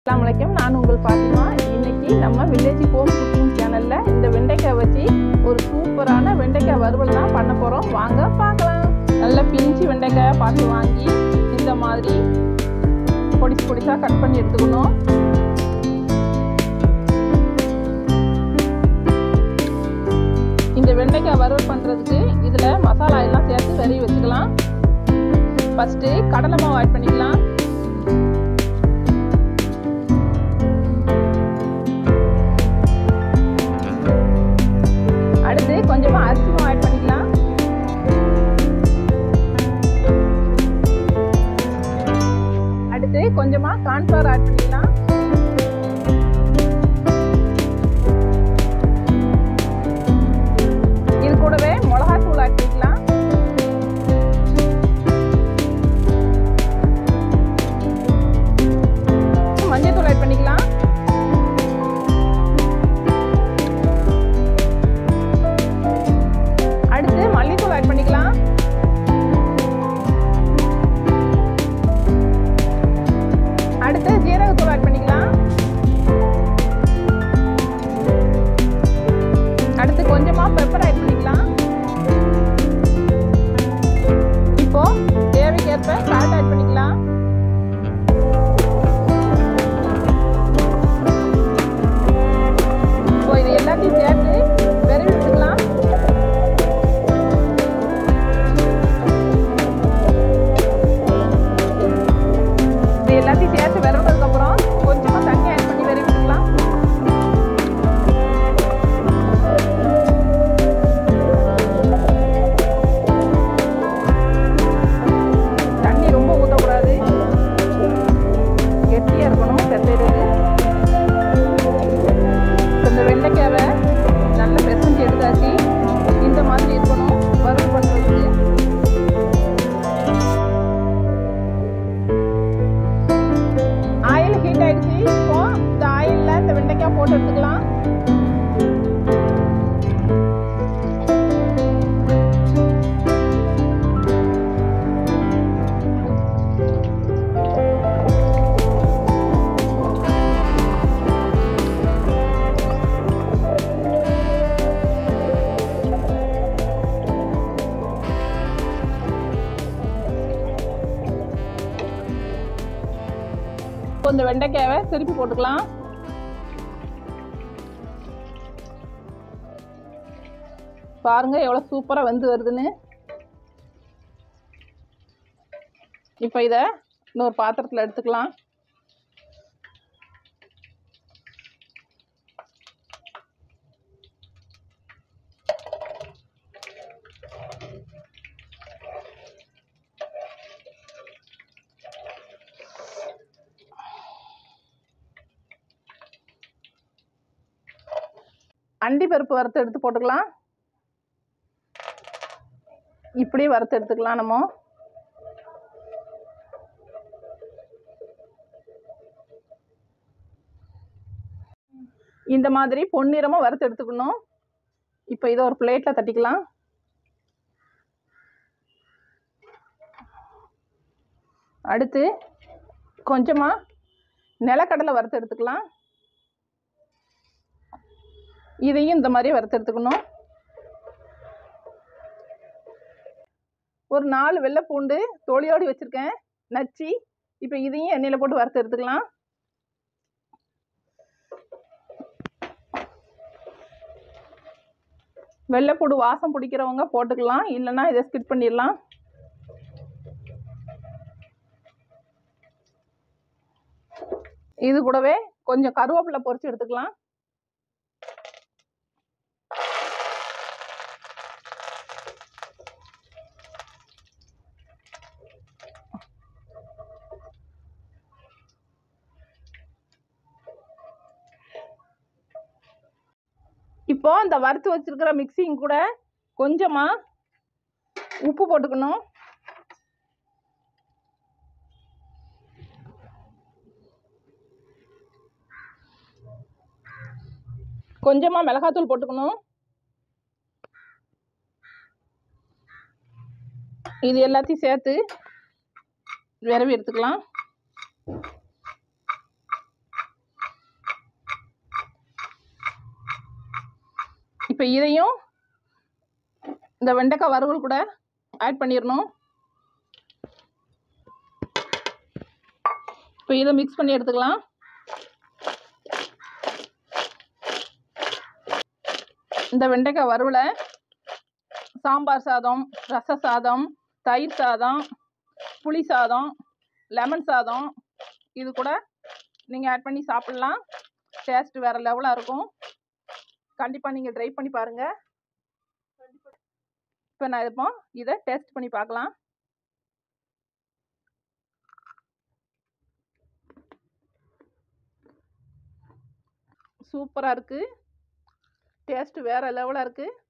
அஸ்ஸலாமு அலைக்கும் நான் உங்கள் பாத்திமா இன்னைக்கு நம்ம வில்லேஜ் ஹோம் குக்கிங் சேனல்ல இந்த வெண்டைக்காய் வச்சு ஒரு சூப்பரான வெண்டைக்காய் வறுவல் தான் பண்ண போறோம் வாங்க பார்க்கலாம் நல்ல பிஞ்சு வெண்டைக்காயை பார்த்து வாங்கி இந்த மாதிரி பொடிசு பொடிசா கட் பண்ணி எடுத்துக்கணும் இந்த வெண்டைக்காய் வறுவல் பண்றதுக்கு இதுல மசாலா எல்லாம் சேர்த்து வெறி வச்சுக்கலாம் ஃபர்ஸ்ட் கடலை மாவு ஆட் பண்ணிக்கலாம் அடுத்து கொஞ்சமா அரிசி மாவு ஆட் பண்ணிக்கலாம் அடுத்து கொஞ்சமா கார்ன்ஃபிளவர் ஆட் பண்ணிக்கலாம் இது கூடவே மிளகாத்தூள் ஆட் பண்ணிக்கலாம் மஞ்சள் ஆட் பண்ணிக்கலாம் அடுத்து மல்லித்தூள் ஆட் பண்ணிக்கலாம் அடுத்து ஜீரகத்தூள் ஆட் பண்ணிக்கலாம் அடுத்து கொஞ்சமா பெப்பர் ஆட் பண்ணிக்கலாம் இப்போ தேவைக்கேற்ப சால்ட் ஆட் பண்ணிக்கலாம் இப்போ இது எல்லாத்தையும் சேர்த்து விரவி விட்டுக்கலாம் இது எல்லாத்தையும் சேர்த்து விரவுனதுக்கு அப்புறம் கொஞ்சமா தண்ணி ஆட் பண்ணி விரவி விட்டுக்கலாம் தண்ணி ரொம்ப ஊற்றக்கூடாது கெட்டியாக இருக்கணும் பெசைறது இந்த வெண்டைக்காவை நல்லா பெசஞ்சு எடுத்தாச்சு இந்த மாதிரி இருக்கணும் வறுவல் பண்ணுறதுக்கு ஆயில் ஹீட் ஆயிடுச்சு இப்போ இந்த ஆயிலில் இந்த வெண்டைக்காய் போட்டு எடுத்துக்கலாம் இப்போ இந்த வெண்டைக்காவை திருப்பி போட்டுக்கலாம் பாருங்க எவ்வளோ சூப்பராக வெந்து வருதுன்னு இப்போ இதை இன்னொரு பாத்திரத்தில் எடுத்துக்கலாம் அண்டி பருப்பு வறுத்து எடுத்து போட்டுக்கலாம் இப்படி வறுத்து எடுத்துக்கலாம் நம்ம இந்த மாதிரி பொன்னிறமாக வறுத்து எடுத்துக்கணும் இப்போ இதை ஒரு பிளேட்டில் தட்டிக்கலாம் அடுத்து கொஞ்சமாக நிலக்கடலை வறுத்து எடுத்துக்கலாம் இதையும் இந்த மாதிரி வறுத்து எடுத்துக்கணும் ஒரு நாலு வெள்ளை பூண்டு தோலியோடு வச்சுருக்கேன் நச்சு இப்போ இதையும் எண்ணெயில் போட்டு வறுத்து எடுத்துக்கலாம் வெள்ளைப்பூடு வாசம் பிடிக்கிறவங்க போட்டுக்கலாம் இல்லைன்னா இதை ஸ்கிப் பண்ணிடலாம் இது கூடவே கொஞ்சம் கருவேப்பிலை பொரிச்சு எடுத்துக்கலாம் இப்போ இந்த வறுத்து வச்சிருக்கிற மிக்சிங் கூட கொஞ்சமா உப்பு போட்டுக்கணும் கொஞ்சமா மிளகாத்தூள் போட்டுக்கணும் இது எல்லாத்தையும் சேர்த்து விரவி எடுத்துக்கலாம் இப்போ இதையும் இந்த வெண்டைக்காய் வறுவல் கூட ஆட் பண்ணிடணும் இப்போ இதை மிக்ஸ் பண்ணி எடுத்துக்கலாம் இந்த வெண்டைக்காய் வறுவலை சாம்பார் சாதம் ரச சாதம் தயிர் சாதம் புளி சாதம் லெமன் சாதம் இது கூட நீங்கள் ஆட் பண்ணி சாப்பிட்லாம் டேஸ்ட் வேறு லெவலாக இருக்கும் கண்டிப்பாக நீங்கள் ட்ரை பண்ணி பாருங்கள் இப்போ நான் இப்போ இதை டேஸ்ட் பண்ணி பார்க்கலாம் சூப்பராக இருக்குது டேஸ்ட்டு வேறு லெவலாக இருக்குது